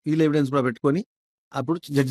వీళ్ళ ఎవిడెన్స్ కూడా పెట్టుకొని అప్పుడు జడ్జి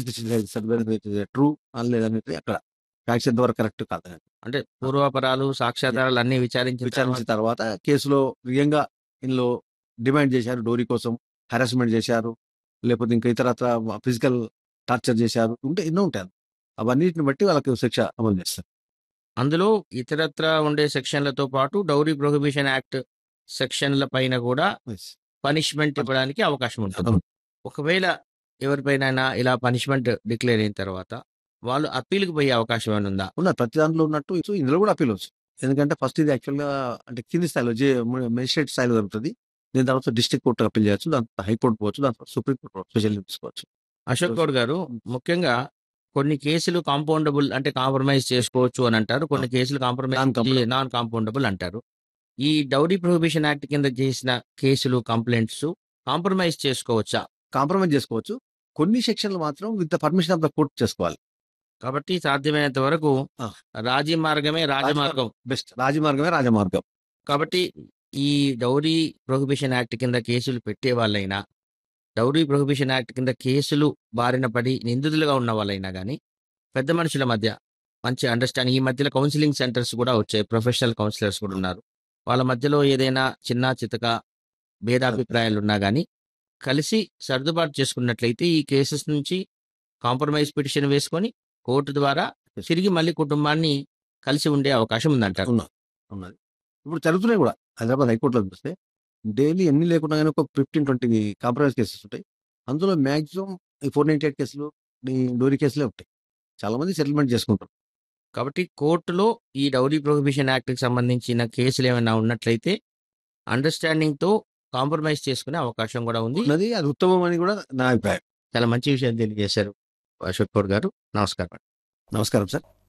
డిసైడ్ ట్రూ లేదనేది అక్కడ ఫ్యాక్ట్స్ ఎంతవరకు కరెక్ట్ కాదు అంటే పూర్వాపరాలు సాక్ష్యాధారాలు అన్ని విచారించిన విచారించిన తర్వాత కేసులో నిజంగా ఇందులో డిమాండ్ చేశారు డోరీ కోసం హెరాస్మెంట్ చేశారు లేకపోతే ఇంకా ఇతరత్ర ఫిజికల్ టార్చర్ చేశారు ఉంటే ఎన్నో ఉంటాయి అవన్నిటిని బట్టి వాళ్ళకి శిక్ష అమలు చేస్తారు అందులో ఇతరత్ర ఉండే సెక్షన్లతో పాటు డౌరీ ప్రొహిబిషన్ యాక్ట్ సెక్షన్ల పైన కూడా Yes. పనిష్మెంట్ ఇవ్వడానికి అవకాశం ఉంటుంది అవును. ఒకవేళ ఎవరిపైన ఇలా పనిష్మెంట్ డిక్లేర్ అయిన తర్వాత వాళ్ళు అప్పీల్కి పోయే అవకాశం ఏమైనా ఉందా ఉన్నది ప్రతి దాంట్లో ఉన్నట్టు సో ఇందులో కూడా అప్పీల్ వచ్చు ఎందుకంటే ఫస్ట్ ఇది యాక్చువల్గా అంటే కింది స్థాయిలో జే మెజిస్ట్రేట్ స్థాయిలో జరుగుతుంది దీని తర్వాత డిస్ట్రిక్ట్ కోర్టు అప్పీల్ చేయొచ్చు దాని హైకోర్టు పోవచ్చు దాని తర్వాత సుప్రీం కోర్టు స్పెషల్ తీసుకోవచ్చు అశోక్ గౌడ్ గారు ముఖ్యంగా కొన్ని కేసులు కాంపౌండబుల్ అంటే కాంప్రమైజ్ చేసుకోవచ్చు అని అంటారు కొన్ని కేసులు కాంప్రమైజ్ Non-compromisable. నాన్ కాంపౌండబుల్ అంటారు ఈ డౌరీ ప్రొహిబిషన్ యాక్ట్ కింద చేసిన కేసులు కంప్లైంట్స్ కాంప్రమైజ్ చేసుకోవచ్చా కాంప్రమైజ్ చేసుకోవచ్చు కొన్ని సెక్షన్లు మాత్రం with the permission of the court చేసుకోవాలి కాబట్టి సాధ్యమైనంత వరకు ఆ. రాజీ మార్గమే రాజమార్గం బెస్ట్ రాజమార్గమే రాజమార్గం కాబట్టి ఈ డౌరీ ప్రొహిబిషన్ యాక్ట్ కింద కేసులు పెట్టే వాళ్ళైనా డౌరీ ప్రొహిబిషన్ యాక్ట్ కింద కేసులు బారిన పడి నిందితులుగా ఉన్న వాళ్ళైనా కానీ పెద్ద మనుషుల మధ్య మంచి అండర్స్టాండింగ్ ఈ మధ్యలో కౌన్సిలింగ్ సెంటర్స్ కూడా వచ్చాయి ప్రొఫెషనల్ కౌన్సిలర్స్ కూడా ఉన్నారు వాళ్ళ మధ్యలో ఏదైనా చిన్న చితక భేదాభిప్రాయాలు ఉన్నా కానీ కలిసి సర్దుబాటు చేసుకున్నట్లయితే ఈ కేసెస్ నుంచి కాంప్రమైజ్ పిటిషన్ వేసుకొని కోర్టు ద్వారా తిరిగి మళ్ళీ కుటుంబాన్ని కలిసి ఉండే అవకాశం ఉందంటారు ఉన్నది ఉన్నది ఇప్పుడు జరుగుతున్నాయి కూడా హైదరాబాద్ హైకోర్టులో చూస్తే డైలీ ఎన్ని లేకుండా కానీ ఒక ఫిఫ్టీన్ ట్వంటీ కాంప్రమైజ్ కేసెస్ ఉంటాయి అందులో మ్యాక్సిమం ఈ ఫోర్ నైన్టీ ఎయిట్ కేసులు ఈ డోరీ కేసులే ఉంటాయి చాలా మంది సెటిల్మెంట్ చేసుకుంటారు కాబట్టి కోర్టులో ఈ డౌరీ ప్రొహిబిషన్ యాక్ట్కి సంబంధించిన కేసులు ఏమైనా ఉన్నట్లయితే అండర్స్టాండింగ్తో కాంప్రమైజ్ చేసుకునే అవకాశం కూడా ఉంది ఉన్నది అది ఉత్తమం అని కూడా నా అభిప్రాయం చాలా మంచి విషయం తెలియజేశారు అశోక్ గౌడ్ గారు నమస్కారం నమస్కారం సార్